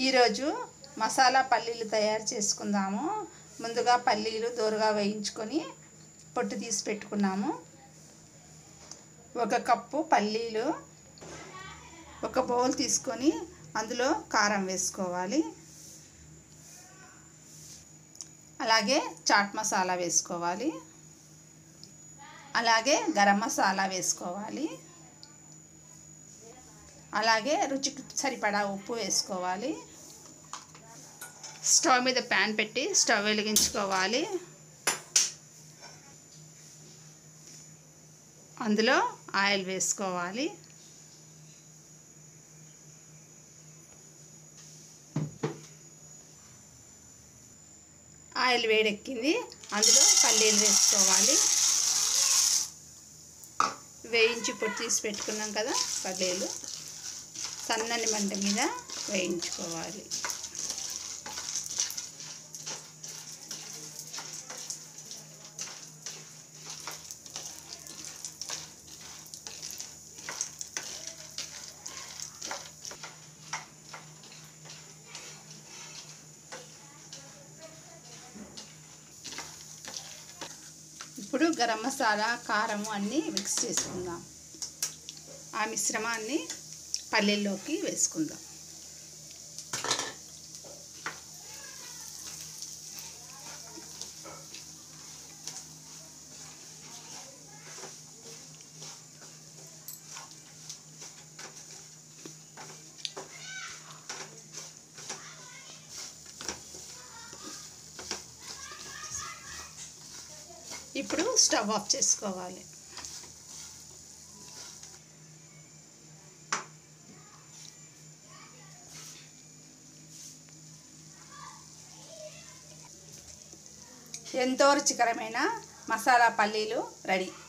ఈరోజు మసాలా పల్లీలు తయారు చేసుకుందాము ముందుగా పల్లీలు దోరగా వేయించుకొని పొట్టు తీసి పెట్టుకున్నాము ఒక కప్పు పల్లీలు ఒక బౌల్ తీసుకొని అందులో కారం వేసుకోవాలి అలాగే చాట్ మసాలా వేసుకోవాలి అలాగే గరం మసాలా వేసుకోవాలి అలాగే రుచికి సరిపడా ఉప్పు వేసుకోవాలి స్టవ్ మీద ప్యాన్ పెట్టి స్టవ్ వెలిగించుకోవాలి అందులో ఆయిల్ వేసుకోవాలి ఆయిల్ వేడెక్కింది అందులో పల్లీలు వేసుకోవాలి వేయించి పొట్టు తీసి పెట్టుకున్నాం కదా పల్లీలు సన్నని మంట మీద వేయించుకోవాలి ఇప్పుడు గరం మసాలా కారము అన్నీ మిక్స్ చేసుకుందాం ఆ మిశ్రమాన్ని పల్లీల్లోకి వేసుకుందాం ఇప్పుడు స్టవ్ ఆఫ్ చేసుకోవాలి ఎంతో రుచికరమైన మసాలా పల్లీలు రెడీ